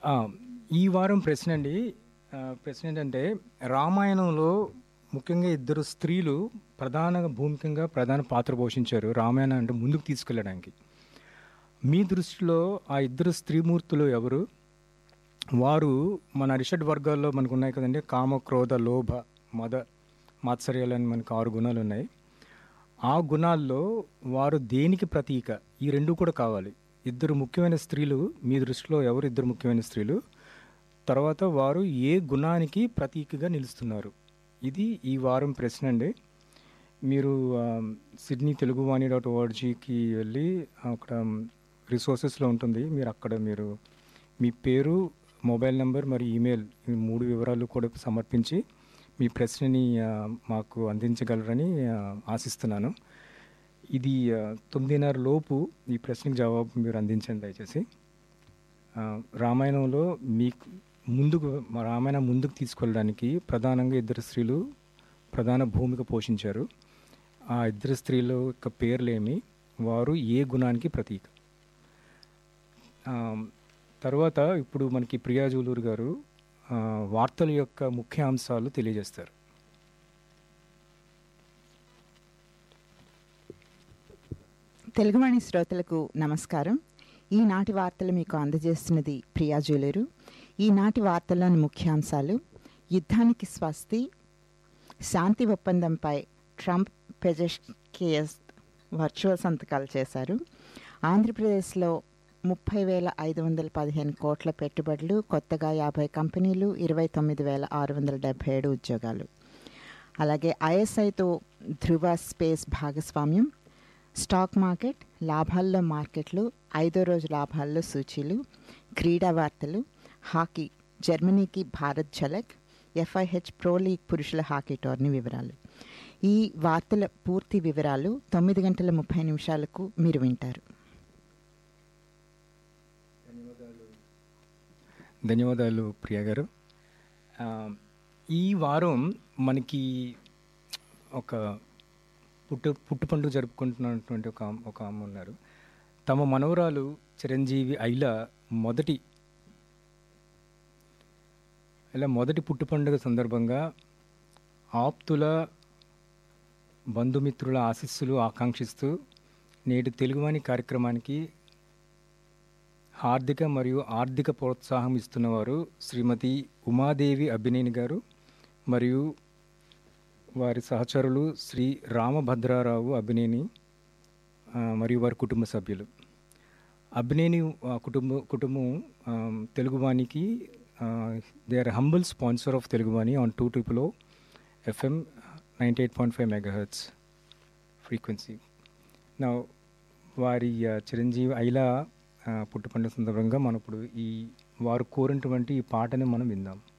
ఆ, ఈ వారం ప్రశ్న అండి ఆ, ప్రశ్న ఏంటంటే రామాయణంలో ముఖ్యంగా ఇద్దరు స్త్రీలు ప్రధాన భూమికంగా ప్రధాన పాత్ర పోషించారు రామాయణం అంటే ముందుకు తీసుకెళ్ళడానికి మీ దృష్టిలో ఆ ఇద్దరు స్త్రీమూర్తులు ఎవరు వారు మన అరిషడ్ వర్గాల్లో మనకు ఉన్నాయి కదండి కామ క్రోధ లోభ మద మాత్సర్యాలు అని మనకు ఆరు గుణాలు ఉన్నాయి ఆ గుణాల్లో వారు దేనికి ప్రతీక ఈ రెండు కూడా కావాలి ఇద్దరు ముఖ్యమైన స్త్రీలు మీ దృష్టిలో ఎవరు ఇద్దరు ముఖ్యమైన స్త్రీలు తర్వాత వారు ఏ గుణానికి ప్రతీకగా నిలుస్తున్నారు ఇది ఈ వారం ప్రశ్న అండి మీరు ఆ, సిడ్నీ తెలుగు వాణి డాట్ ఓఆర్జీకి వెళ్ళి అక్కడ రిసోర్సెస్లో ఉంటుంది మీరు అక్కడ మీరు మీ పేరు మొబైల్ నెంబర్ మరియు ఈమెయిల్ ఈ మూడు వివరాలు కూడా సమర్పించి మీ ప్రశ్నని ఆ, మాకు అందించగలరని ఆ, ఆశిస్తున్నాను ఇది ఆ, తొమ్మిదిన్నర లోపు ఈ ప్రశ్నకి జవాబు మీరు అందించండి దయచేసి ఆ, రామాయణంలో మీకు ముందుకు మా రామాయణం ముందుకు తీసుకెళ్ళడానికి ప్రధానంగా ఇద్దరు స్త్రీలు ప్రధాన భూమిక పోషించారు ఆ ఇద్దరు స్త్రీల యొక్క పేర్లేమి వారు ఏ గుణానికి ప్రతీక ఆ, తర్వాత ఇప్పుడు మనకి ప్రియా జూలూరు గారు ఆ, వార్తల యొక్క ముఖ్య అంశాలు తెలియజేస్తారు తెలుగువాణి శ్రోతలకు నమస్కారం ఈనాటి వార్తలు మీకు అందజేస్తున్నది ప్రియా జ్యువెలరు ఈనాటి వార్తల్లోని ముఖ్యాంశాలు యుద్ధానికి స్వస్తి శాంతి ఒప్పందంపై ట్రంప్ పెజెస్కియస్ వర్చువల్ సంతకాలు చేశారు ఆంధ్రప్రదేశ్లో ముప్పై వేల ఐదు వందల పదిహేను కోట్ల పెట్టుబడులు కొత్తగా యాభై కంపెనీలు ఇరవై తొమ్మిది వేల ఆరు వందల డెబ్బై ఏడు ఉద్యోగాలు అలాగే ఐఎస్ఐతో ధృవ స్పేస్ భాగస్వామ్యం స్టాక్ మార్కెట్ లాభాల్లో మార్కెట్లు ఐదో రోజు లాభాల్లో సూచీలు క్రీడా వార్తలు హాకీ జర్మనీకి భారత్ ఝలక్ ఎఫ్ఐహెచ్ ప్రో లీగ్ పురుషుల హాకీ టోర్నీ వివరాలు ఈ వార్తల పూర్తి వివరాలు తొమ్మిది గంటల ముప్పై నిమిషాలకు మీరు వింటారు ధన్యవాదాలు ప్రియ గారు ఆ, ఈ వారం మనకి ఒక పుట్టు పుట్టు పండుగ జరుపుకుంటున్నటువంటి ఒక ఆమె- ఒక ఆమె ఉన్నారు తమ మనవరాలు చిరంజీవి ఐల మొదటి ఇలా మొదటి పుట్టు పండుగ సందర్భంగా ఆప్తుల బంధుమిత్రుల ఆశీస్సులు ఆకాంక్షిస్తూ నేటి తెలుగువాణి కార్యక్రమానికి ఆర్థిక మరియు ఆర్థిక ప్రోత్సాహం ఇస్తున్నవారు శ్రీమతి ఉమాదేవి అభినేని గారు మరియు వారి సహచరులు శ్రీ రామభద్రారావు అభినేని ఆ, మరియు వారి కుటుంబ సభ్యులు అభినేని ఆ, కుటుంబ కుటుంబం ఆ, తెలుగువాణికి they are humble sponsor of Teluguvani on two triple O FM ninety eight point five megahertz frequency నా వారి ఆ, చిరంజీవి ఐలా ఆ, పుట్టుపండుగ సందర్భంగా మనం ఇప్పుడు ఈ వారు కోరినటువంటి ఈ పాటని మనం విందాం